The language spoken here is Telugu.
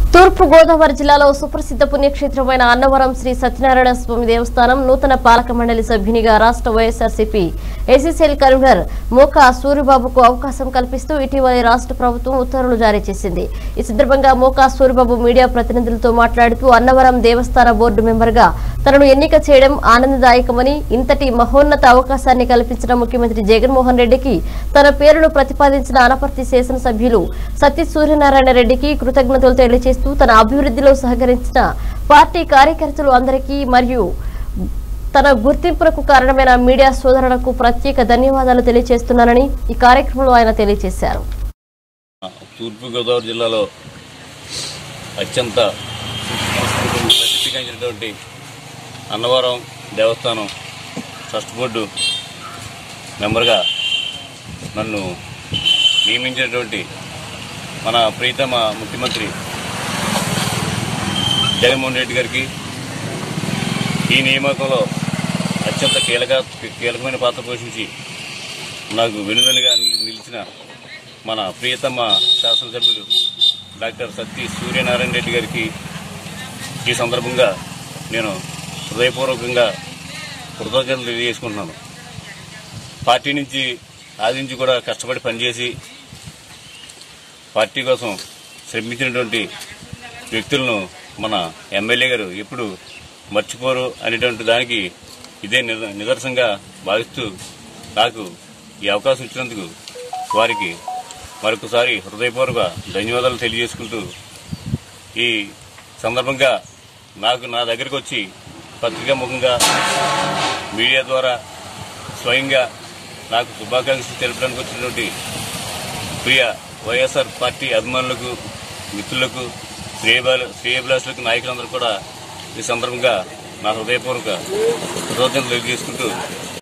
తూర్పు గోదావరి జిల్లాలో సుప్రసిద్ధ పుణ్యక్షేత్రమైన అన్నవరం శ్రీ సత్యనారాయణ స్వామి దేవస్థానం నూతన పాలక మండలి సభ్యునిగా రాష్ట్ర వైఎస్ఆర్సీపీ ఏసీసీఎల్ కన్వీనర్ మోకా సూరిబాబుకు అవకాశం కల్పిస్తూ ఇటీవల రాష్ట్ర ప్రభుత్వం ఉత్తర్వులు జారీ చేసింది ఈ సందర్భంగా మోకా సూరిబాబు మీడియా ప్రతినిధులతో మాట్లాడుతూ అన్నవరం దేవస్థాన బోర్డు మెంబర్గా తనను ఎన్నిక చేయడం ఆనందదాయకమని ఇంతటి మహోన్నత అవకాశాన్ని కల్పించిన ముఖ్యమంత్రి జగన్మోహన్ రెడ్డికి తన పేరును ప్రతిపాదించిన అనపర్తి శాసనసభ్యులు సత్య సూర్యనారాయణ రెడ్డికి కృతజ్ఞతలు తెలియజేస్తూ తన అభివృద్ధిలో సహకరించిన పార్టీ కార్యకర్తలు అందరికీ మరియు తన గుర్తింపునకు కారణమైన మీడియా సోదరులకు ప్రత్యేక ధన్యవాదాలు తెలియజేస్తున్నానని ఈ కార్యక్రమంలో ఆయన తెలియజేశారు తూర్పుగోదావరి జిల్లాలో అత్యంత ప్రసిద్ధిగాంచినటువంటి అన్నవరం దేవస్థానం ట్రస్ట్ బోర్డు మెంబర్గా నన్ను నియమించినటువంటి మన ప్రీతమ ముఖ్యమంత్రి జగన్మోహన్ రెడ్డి గారికి ఈ నియామకంలో అత్యంత కీలక కీలకమైన పాత్ర పోషించి నాకు వెనుదనుగా నిలిచిన మన ప్రియతమ శాసనసభ్యులు డాక్టర్ సత్తి సూర్యనారాయణ రెడ్డి గారికి ఈ సందర్భంగా నేను హృదయపూర్వకంగా కృతజ్ఞతలు తెలియజేసుకుంటున్నాను పార్టీ నుంచి ఆది నుంచి కూడా కష్టపడి పనిచేసి పార్టీ కోసం శ్రమించినటువంటి వ్యక్తులను మన ఎమ్మెల్యే గారు ఎప్పుడు మర్చిపోరు అనేటువంటి దానికి ఇదే నిద- నిదర్శనంగా భావిస్తూ నాకు ఈ అవకాశం ఇచ్చినందుకు వారికి మరొకసారి హృదయపూర్వక ధన్యవాదాలు తెలియజేసుకుంటూ ఈ సందర్భంగా నాకు నా దగ్గరకు వచ్చి పత్రికా ముఖంగా మీడియా ద్వారా స్వయంగా నాకు శుభాకాంక్షలు తెలపడానికి వచ్చినటువంటి ప్రియ వైఎస్ఆర్ పార్టీ అభిమానులకు మిత్రులకు శ్రేయబాల శ్రేయభిలాషులకు నాయకులందరూ కూడా ఈ సందర్భంగా నా హృదయపూర్వక కృతజ్ఞతలు తెలియజేసుకుంటూ